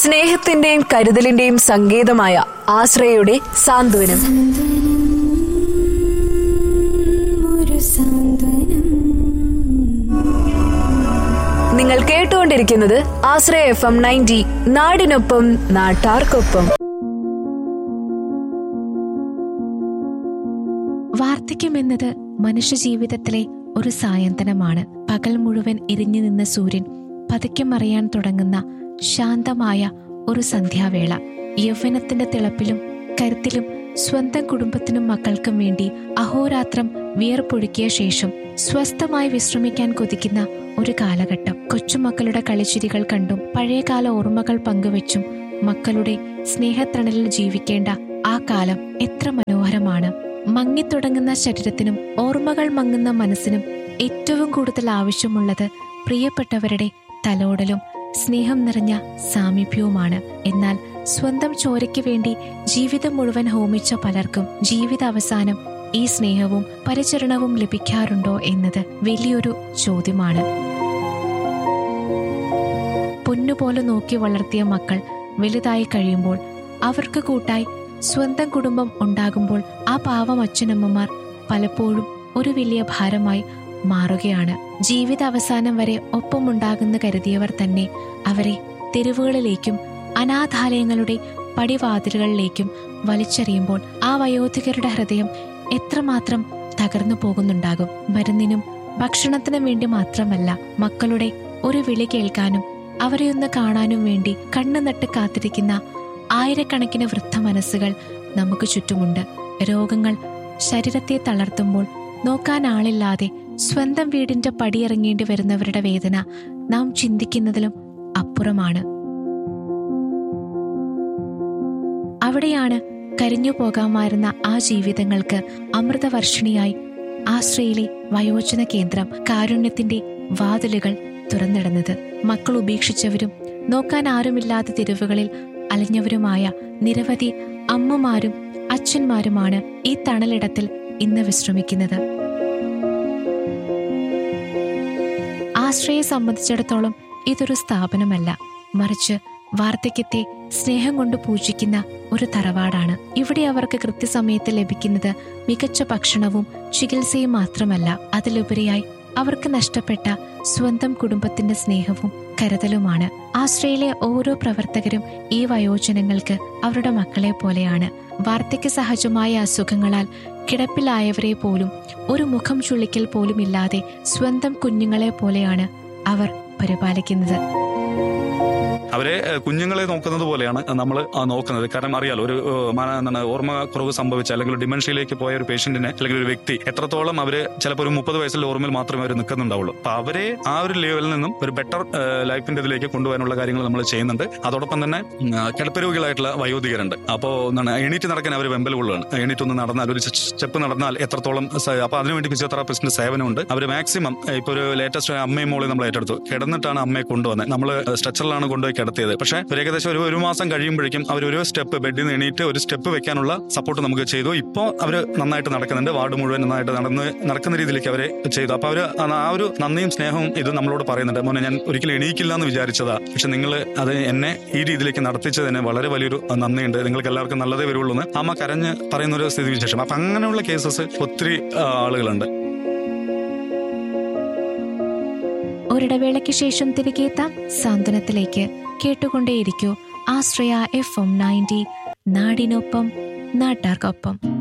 സ്നേഹത്തിന്റെയും കരുതലിന്റെയും സങ്കേതമായ ആശ്രയയുടെ സാന്ത്വനം ഒരു സാന്ത്വനം നിങ്ങൾ കേട്ടുകൊണ്ടിരിക്കുന്നത് ആശ്രയ എഫ് എം നയൻറ്റി നാടിനൊപ്പം നാട്ടാർക്കൊപ്പം വാർദ്ധക്യമെന്നത് മനുഷ്യജീവിതത്തിലെ ഒരു സായന്തനമാണ് പകൽ മുഴുവൻ എരിഞ്ഞു നിന്ന സൂര്യൻ പതുക്കെ മറയാൻ തുടങ്ങുന്ന ശാന്തമായ ഒരു സന്ധ്യാവേള യൗവനത്തിന്റെ തിളപ്പിലും കരുത്തിലും സ്വന്തം കുടുംബത്തിനും മക്കൾക്കും വേണ്ടി അഹോരാത്രം വിയർപ്പൊഴുക്കിയ ശേഷം സ്വസ്ഥമായി വിശ്രമിക്കാൻ കൊതിക്കുന്ന ഒരു കാലഘട്ടം കൊച്ചുമക്കളുടെ കളിച്ചിരികൾ കണ്ടും പഴയകാല ഓർമ്മകൾ പങ്കുവെച്ചും മക്കളുടെ സ്നേഹത്തണലിൽ ജീവിക്കേണ്ട ആ കാലം എത്ര മനോഹരമാണ് മങ്ങിത്തുടങ്ങുന്ന ശരീരത്തിനും ഓർമ്മകൾ മങ്ങുന്ന മനസ്സിനും ഏറ്റവും കൂടുതൽ ആവശ്യമുള്ളത് പ്രിയപ്പെട്ടവരുടെ തലോടലും സ്നേഹം നിറഞ്ഞ സാമീപ്യവുമാണ് എന്നാൽ സ്വന്തം ചോരയ്ക്ക് വേണ്ടി ജീവിതം മുഴുവൻ ഹോമിച്ച പലർക്കും ജീവിതാവസാനം ഈ സ്നേഹവും പരിചരണവും ലഭിക്കാറുണ്ടോ എന്നത് വലിയൊരു ചോദ്യമാണ് പൊന്നുപോലെ നോക്കി വളർത്തിയ മക്കൾ വലുതായി കഴിയുമ്പോൾ അവർക്ക് കൂട്ടായി സ്വന്തം കുടുംബം ഉണ്ടാകുമ്പോൾ ആ പാവം അച്ഛനമ്മമാർ പലപ്പോഴും ഒരു വലിയ ഭാരമായി മാറുകയാണ് ജീവിത അവസാനം വരെ ഒപ്പമുണ്ടാകുന്ന കരുതിയവർ തന്നെ അവരെ തെരുവുകളിലേക്കും അനാഥാലയങ്ങളുടെ പടിവാതിലുകളിലേക്കും വലിച്ചെറിയുമ്പോൾ ആ വയോധികരുടെ ഹൃദയം എത്രമാത്രം തകർന്നു പോകുന്നുണ്ടാകും മരുന്നിനും ഭക്ഷണത്തിനും വേണ്ടി മാത്രമല്ല മക്കളുടെ ഒരു വിളി കേൾക്കാനും അവരെ ഒന്ന് കാണാനും വേണ്ടി കണ്ണു നട്ട് കാത്തിരിക്കുന്ന ആയിരക്കണക്കിന് വൃദ്ധ മനസ്സുകൾ നമുക്ക് ചുറ്റുമുണ്ട് രോഗങ്ങൾ ശരീരത്തെ തളർത്തുമ്പോൾ നോക്കാൻ ആളില്ലാതെ സ്വന്തം വീടിന്റെ പടിയിറങ്ങേണ്ടി വരുന്നവരുടെ വേദന നാം ചിന്തിക്കുന്നതിലും അപ്പുറമാണ് അവിടെയാണ് കരിഞ്ഞു പോകാമായിരുന്ന ആ ജീവിതങ്ങൾക്ക് അമൃതവർഷിണിയായി ആശ്രയിലെ വയോജന കേന്ദ്രം കാരുണ്യത്തിന്റെ വാതിലുകൾ തുറന്നിടുന്നത് മക്കൾ ഉപേക്ഷിച്ചവരും നോക്കാൻ ആരുമില്ലാത്ത തെരുവുകളിൽ അലഞ്ഞവരുമായ നിരവധി അമ്മമാരും അച്ഛന്മാരുമാണ് ഈ തണലിടത്തിൽ ഇന്ന് വിശ്രമിക്കുന്നത് ആശ്രയെ സംബന്ധിച്ചിടത്തോളം ഇതൊരു സ്ഥാപനമല്ല മറിച്ച് വാർദ്ധക്യത്തെ സ്നേഹം കൊണ്ട് പൂജിക്കുന്ന ഒരു തറവാടാണ് ഇവിടെ അവർക്ക് കൃത്യസമയത്ത് ലഭിക്കുന്നത് മികച്ച ഭക്ഷണവും ചികിത്സയും മാത്രമല്ല അതിലുപരിയായി അവർക്ക് നഷ്ടപ്പെട്ട സ്വന്തം കുടുംബത്തിന്റെ സ്നേഹവും കരുതലുമാണ് ആശ്രയിലെ ഓരോ പ്രവർത്തകരും ഈ വയോജനങ്ങൾക്ക് അവരുടെ മക്കളെ പോലെയാണ് വാർദ്ധക്യ സഹജമായ അസുഖങ്ങളാൽ കിടപ്പിലായവരെ പോലും ഒരു മുഖം ചുളിക്കൽ പോലും ഇല്ലാതെ സ്വന്തം കുഞ്ഞുങ്ങളെ പോലെയാണ് അവർ പരിപാലിക്കുന്നത് അവരെ ഏഹ്, കുഞ്ഞുങ്ങളെ നോക്കുന്നത് പോലെയാണ് നമ്മൾ നോക്കുന്നത് കാരണം അറിയാലോ ഒരു ഏഹ്, മന- എന്താണ് ഓർമ്മ കുറവ് സംഭവിച്ച അല്ലെങ്കിൽ ഡിമെൻഷ്യയിലേക്ക് പോയ ഒരു പേഷ്യന്റിനെ അല്ലെങ്കിൽ ഒരു വ്യക്തി എത്രത്തോളം അവര് ചിലപ്പോൾ ഒരു മുപ്പത് വയസ്സിലെ ഓർമ്മയിൽ മാത്രമേ അവർ നിൽക്കുന്നുണ്ടാവുള്ളൂ അപ്പൊ അവരെ ആ ഒരു ലെവലിൽ നിന്നും ഒരു ബെറ്റർ ലൈഫിന്റെ ഇതിലേക്ക് കൊണ്ടുപോകാനുള്ള കാര്യങ്ങൾ നമ്മൾ ചെയ്യുന്നുണ്ട് അതോടൊപ്പം തന്നെ ഉം, ആ, കിടപ്പരോഗികളായിട്ടുള്ള വയോധികരുണ്ട് അപ്പോൾ എന്താണ് എണീറ്റ് നടക്കാൻ അവർ വെമ്പൽ കൊള്ളുകയാണ് എണീറ്റ് ഒന്ന് നടന്നാൽ ഒരു സ്റ്റെപ്പ് നടന്നാൽ എത്രത്തോളം സ- അപ്പൊ അതിനുവേണ്ടി ഫിസിയോതെറാപ്പിസ്റ്റിന്റെ സേവനമുണ്ട് അവർ മാക്സിമം ഇപ്പൊ ഒരു ലേറ്റസ്റ്റ് അമ്മയും മോളെ നമ്മൾ ഏറ്റെടുത്തു കിടന്നിട്ടാണ് അമ്മയെ കൊണ്ടുവന്നത് നമ്മൾ സ്ട്രെച്ചറിലാണ് കൊണ്ടുപോയി കിടത്തിയത് പക്ഷേ ഒരു ഏകദേശം ഒരു ഒരു മാസം കഴിയുമ്പോഴേക്കും അവർ ഒരു സ്റ്റെപ്പ് ബെഡിൽ നിന്ന് എണീറ്റ് ഒരു സ്റ്റെപ്പ് വെക്കാനുള്ള സപ്പോർട്ട് നമുക്ക് ചെയ്തു ഇപ്പോൾ അവർ നന്നായിട്ട് നടക്കുന്നുണ്ട് വാർഡ് മുഴുവൻ നന്നായിട്ട് നടന്ന് നടക്കുന്ന രീതിയിലേക്ക് അവരെ ചെയ്തു അപ്പൊ അവർ ആ ഒരു നന്ദിയും സ്നേഹവും ഇത് നമ്മളോട് പറയുന്നുണ്ട് മോനെ ഞാൻ ഒരിക്കലും എണീക്കില്ല എന്ന് വിചാരിച്ചതാ പക്ഷെ നിങ്ങൾ അത് എന്നെ ഈ രീതിയിലേക്ക് നടത്തിച്ചതിന് വളരെ വലിയൊരു നന്ദിയുണ്ട് നിങ്ങൾക്ക് എല്ലാവർക്കും നല്ലതേ വരുള്ളൂ എന്ന് അമ്മ കരഞ്ഞ് പറയുന്ന ഒരു സ്ഥിതി വിശേഷം അപ്പൊ അങ്ങനെയുള്ള കേസസ് ഒത്തിരി ആ, ആളുകളുണ്ട് ഒരിടവേളയ്ക്ക് ശേഷം തിരികെ എത്താം സാന്ത്വനത്തിലേക്ക് കേട്ടുകൊണ്ടേയിരിക്കൂ ആശ്രയ എഫ് എം നയൻറ്റി നാടിനൊപ്പം നാട്ടാർക്കൊപ്പം